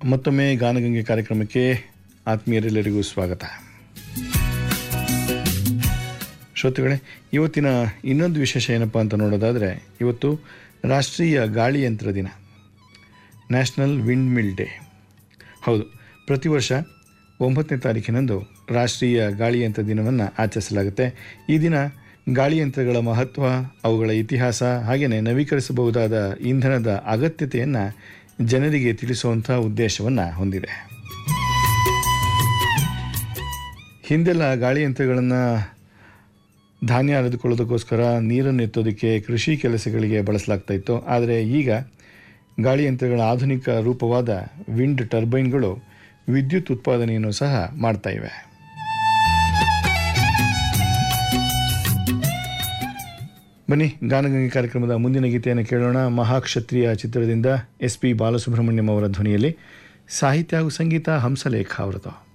ಮತ್ತೊಮ್ಮೆ ಗಾನಗಂಗೆ ಕಾರ್ಯಕ್ರಮಕ್ಕೆ ಆತ್ಮೀಯರೆಲ್ಲರಿಗೂ ಸ್ವಾಗತ ಶ್ರೋತೃಗಳೇ ಇವತ್ತಿನ ಇನ್ನೊಂದು ವಿಶೇಷ ಏನಪ್ಪ ಅಂತ ನೋಡೋದಾದರೆ ಇವತ್ತು ರಾಷ್ಟ್ರೀಯ ಗಾಳಿಯಂತ್ರ ದಿನ ನ್ಯಾಷನಲ್ ವಿಂಡ್ ಮಿಲ್ ಡೇ ಹೌದು ಪ್ರತಿ ವರ್ಷ ಒಂಬತ್ತನೇ ತಾರೀಕಿನಂದು ರಾಷ್ಟ್ರೀಯ ಗಾಳಿಯಂತ್ರ ದಿನವನ್ನು ಆಚರಿಸಲಾಗುತ್ತೆ ಈ ದಿನ ಗಾಳಿಯಂತ್ರಗಳ ಮಹತ್ವ ಅವುಗಳ ಇತಿಹಾಸ ಹಾಗೆಯೇ ನವೀಕರಿಸಬಹುದಾದ ಇಂಧನದ ಅಗತ್ಯತೆಯನ್ನು ಜನರಿಗೆ ತಿಳಿಸುವಂಥ ಉದ್ದೇಶವನ್ನು ಹೊಂದಿದೆ ಹಿಂದೆಲ್ಲ ಗಾಳಿಯಂತ್ರಗಳನ್ನು ಧಾನ್ಯ ಅರೆದುಕೊಳ್ಳೋದಕ್ಕೋಸ್ಕರ ನೀರನ್ನು ಎತ್ತೋದಕ್ಕೆ ಕೃಷಿ ಕೆಲಸಗಳಿಗೆ ಬಳಸಲಾಗ್ತಾ ಇತ್ತು ಆದರೆ ಈಗ ಗಾಳಿಯಂತ್ರಗಳ ಆಧುನಿಕ ರೂಪವಾದ ವಿಂಡ್ ಟರ್ಬೈನ್ಗಳು ವಿದ್ಯುತ್ ಉತ್ಪಾದನೆಯನ್ನು ಸಹ ಮಾಡ್ತಾ ಇವೆ ಬನ್ನಿ ಗಾನಗಂಗೆ ಕಾರ್ಯಕ್ರಮದ ಮುಂದಿನ ಗೀತೆಯನ್ನು ಕೇಳೋಣ ಮಹಾಕ್ಷತ್ರಿಯ ಚಿತ್ರದಿಂದ ಎಸ್ ಪಿ ಬಾಲಸುಬ್ರಹ್ಮಣ್ಯಂ ಅವರ ಧ್ವನಿಯಲ್ಲಿ ಸಾಹಿತ್ಯ ಹಾಗೂ ಸಂಗೀತ ಹಂಸಲೇಖ ಅವರದು